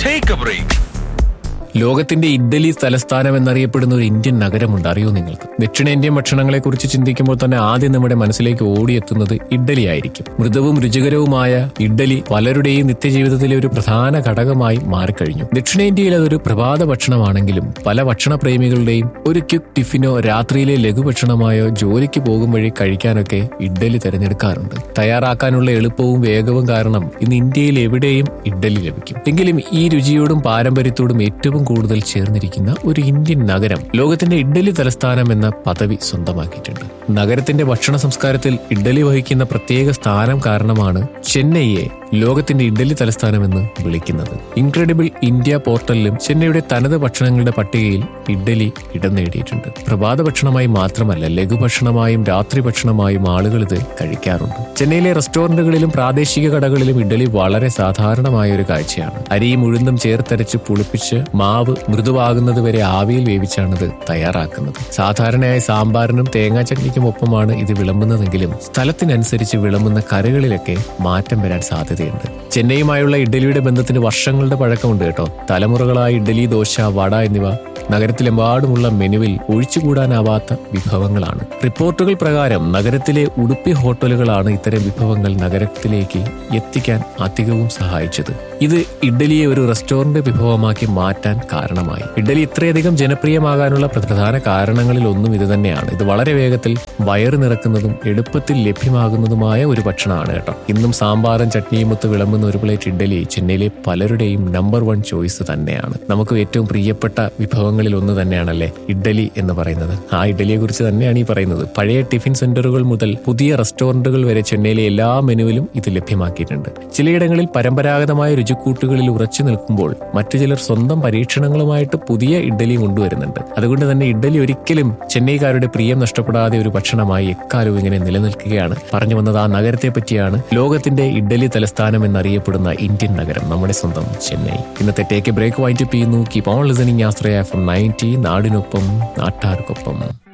Take a break. ലോകത്തിന്റെ ഇഡ്ഡലി തലസ്ഥാനം എന്നറിയപ്പെടുന്ന ഒരു ഇന്ത്യൻ നഗരമുണ്ട് അറിയോ നിങ്ങൾക്ക് ദക്ഷിണേന്ത്യൻ ഭക്ഷണങ്ങളെ കുറിച്ച് ചിന്തിക്കുമ്പോൾ തന്നെ ആദ്യം നമ്മുടെ മനസ്സിലേക്ക് ഓടിയെത്തുന്നത് ഇഡ്ഡലി ആയിരിക്കും മൃദുവും രുചികരവുമായ ഇഡ്ഡലി പലരുടെയും നിത്യജീവിതത്തിലെ ഒരു പ്രധാന ഘടകമായി മാറിക്കഴിഞ്ഞു ദക്ഷിണേന്ത്യയിൽ അതൊരു പ്രഭാത ഭക്ഷണമാണെങ്കിലും പല ഭക്ഷണ പ്രേമികളുടെയും ഒരു ക്വിക്ക് ടിഫിനോ രാത്രിയിലെ ലഘുഭക്ഷണമായോ ജോലിക്ക് പോകും വഴി കഴിക്കാനൊക്കെ ഇഡ്ഡലി തിരഞ്ഞെടുക്കാറുണ്ട് തയ്യാറാക്കാനുള്ള എളുപ്പവും വേഗവും കാരണം ഇന്ന് ഇന്ത്യയിൽ എവിടെയും ഇഡ്ഡലി ലഭിക്കും എങ്കിലും ഈ രുചിയോടും പാരമ്പര്യത്തോടും ഏറ്റവും കൂടുതൽ ചേർന്നിരിക്കുന്ന ഒരു ഇന്ത്യൻ നഗരം ലോകത്തിന്റെ ഇഡ്ഡലി തലസ്ഥാനം എന്ന പദവി സ്വന്തമാക്കിയിട്ടുണ്ട് നഗരത്തിന്റെ ഭക്ഷണ സംസ്കാരത്തിൽ ഇഡ്ഡലി വഹിക്കുന്ന പ്രത്യേക സ്ഥാനം കാരണമാണ് ചെന്നൈയെ ലോകത്തിന്റെ ഇഡ്ഡലി തലസ്ഥാനമെന്ന് വിളിക്കുന്നത് ഇൻക്രെഡിബിൾ ഇന്ത്യ പോർട്ടലിലും ചെന്നൈയുടെ തനത് ഭക്ഷണങ്ങളുടെ പട്ടികയിൽ ഇഡ്ഡലി ഇടം നേടിയിട്ടുണ്ട് പ്രഭാത ഭക്ഷണമായി മാത്രമല്ല ലഘുഭക്ഷണമായും രാത്രി ഭക്ഷണമായും ആളുകൾ ഇത് കഴിക്കാറുണ്ട് ചെന്നൈയിലെ റെസ്റ്റോറന്റുകളിലും പ്രാദേശിക കടകളിലും ഇഡ്ഡലി വളരെ സാധാരണമായ ഒരു കാഴ്ചയാണ് അരിയും ഉഴുന്നും ചേർത്തരച്ച് പുളിപ്പിച്ച് മാവ് മൃദുവാകുന്നത് വരെ ആവിയിൽ വേവിച്ചാണ് ഇത് തയ്യാറാക്കുന്നത് സാധാരണയായി സാമ്പാറിനും തേങ്ങാ ചട്നിക്കും ഒപ്പമാണ് ഇത് വിളമ്പുന്നതെങ്കിലും സ്ഥലത്തിനനുസരിച്ച് വിളമ്പുന്ന കറികളിലൊക്കെ മാറ്റം വരാൻ സാധ്യതയുണ്ട് ചെന്നൈയുമായുള്ള ഇഡ്ഡലിയുടെ ബന്ധത്തിന് വർഷങ്ങളുടെ പഴക്കമുണ്ട് കേട്ടോ തലമുറകളായി ഇഡ്ഡലി ദോശ വട എന്നിവ നഗരത്തിലെമ്പാടുമുള്ള മെനുവിൽ ഒഴിച്ചുകൂടാനാവാത്ത വിഭവങ്ങളാണ് റിപ്പോർട്ടുകൾ പ്രകാരം നഗരത്തിലെ ഉടുപ്പി ഹോട്ടലുകളാണ് ഇത്തരം വിഭവങ്ങൾ നഗരത്തിലേക്ക് എത്തിക്കാൻ അധികവും സഹായിച്ചത് ഇത് ഇഡ്ഡലിയെ ഒരു റെസ്റ്റോറന്റ് വിഭവമാക്കി മാറ്റാൻ കാരണമായി ഇഡ്ഡലി ഇത്രയധികം ജനപ്രിയമാകാനുള്ള പ്രധാന കാരണങ്ങളിൽ ഒന്നും ഇത് തന്നെയാണ് ഇത് വളരെ വേഗത്തിൽ വയറ് നിറക്കുന്നതും എളുപ്പത്തിൽ ലഭ്യമാകുന്നതുമായ ഒരു ഭക്ഷണമാണ് കേട്ടോ ഇന്നും സാമ്പാറും ചട്നിയും ഒത്ത് വിളമ്പുന്ന ഒരു പ്ലേറ്റ് ഇഡ്ഡലി ചെന്നൈയിലെ പലരുടെയും നമ്പർ വൺ ചോയ്സ് തന്നെയാണ് നമുക്ക് ഏറ്റവും പ്രിയപ്പെട്ട വിഭവങ്ങളിൽ ഒന്ന് തന്നെയാണല്ലേ ഇഡ്ഡലി എന്ന് പറയുന്നത് ആ ഇഡ്ഡലിയെ കുറിച്ച് തന്നെയാണ് ഈ പറയുന്നത് പഴയ ടിഫിൻ സെന്ററുകൾ മുതൽ പുതിയ റെസ്റ്റോറന്റുകൾ വരെ ചെന്നൈയിലെ എല്ലാ മെനുവിലും ഇത് ലഭ്യമാക്കിയിട്ടുണ്ട് ചിലയിടങ്ങളിൽ പരമ്പരാഗതമായ രുചിക്കൂട്ടുകളിൽ ഉറച്ചു നിൽക്കുമ്പോൾ മറ്റു ചിലർ സ്വന്തം പരീക്ഷണങ്ങളുമായിട്ട് പുതിയ ഇഡ്ഡലി കൊണ്ടുവരുന്നുണ്ട് അതുകൊണ്ട് തന്നെ ഇഡ്ഡലി ഒരിക്കലും ചെന്നൈക്കാരുടെ പ്രിയം നഷ്ടപ്പെടാതെ ഒരു ഭക്ഷണമായി എക്കാലവും ഇങ്ങനെ നിലനിൽക്കുകയാണ് പറഞ്ഞു വന്നത് ആ നഗരത്തെ പറ്റിയാണ് ലോകത്തിന്റെ ഇഡ്ഡലി തലസ്ഥാനം എന്നറിയപ്പെടുന്ന ഇന്ത്യൻ നഗരം നമ്മുടെ സ്വന്തം ചെന്നൈ ഇന്നത്തെ ടേക്ക് എ ബ്രേക്ക് വൈൻഡപ്പ് ചെയ്യുന്നു keep on listening Ashraya F M ninety നാടിനൊപ്പം നാട്ടാർക്കൊപ്പം